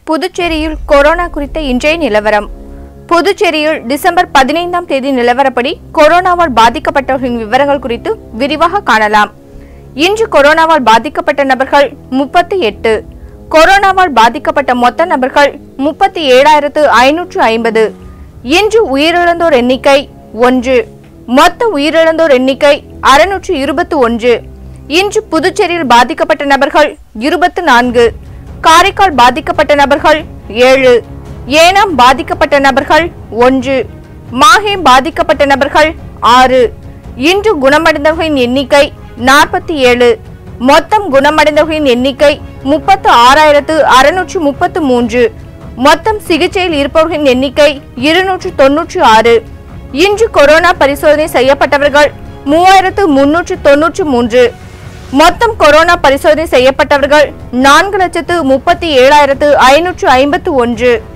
புதுச்சேரியில் கொரோனா குறித்த இன்றைய நிலவரம் புதுச்சேரியில் டிசம்பர் பதினைந்தாம் தேதி நிலவரப்படி கொரோனாவால் பாதிக்கப்பட்டவர்களின் விவரங்கள் குறித்து விரிவாக காணலாம் இன்று கொரோனாவால் பாதிக்கப்பட்ட நபர்கள் முப்பத்தி எட்டு கொரோனாவால் பாதிக்கப்பட்ட மொத்த நபர்கள் முப்பத்தி ஏழாயிரத்து ஐநூற்று ஐம்பது இன்று உயிரிழந்தோர் எண்ணிக்கை ஒன்று மொத்த உயிரிழந்தோர் எண்ணிக்கை அறுநூற்று இருபத்தி ஒன்று இன்று புதுச்சேரியில் பாதிக்கப்பட்ட நபர்கள் இருபத்து நான்கு காரைக்கால் பாதிக்கப்பட்ட நபர்கள் ஏழு ஏனாம் பாதிக்கப்பட்ட நபர்கள் ஒன்று மாஹே பாதிக்கப்பட்ட நபர்கள் ஆறு இன்று குணமடைந்தவர்களின் எண்ணிக்கை நாற்பத்தி ஏழு மொத்தம் குணமடைந்தவர்களின் எண்ணிக்கை முப்பத்து ஆறாயிரத்து அறுநூற்று முப்பத்து மூன்று மொத்தம் சிகிச்சையில் இருப்பவர்களின் எண்ணிக்கை இருநூற்று தொன்னூற்று ஆறு இன்று கொரோனா பரிசோதனை செய்யப்பட்டவர்கள் மூவாயிரத்து முன்னூற்று தொன்னூற்று மூன்று மொத்தம் கொரோனா பரிசோதனை செய்யப்பட்டவர்கள் நான்கு லட்சத்து முப்பத்தி ஏழாயிரத்து ஐநூற்று ஐம்பத்து ஒன்று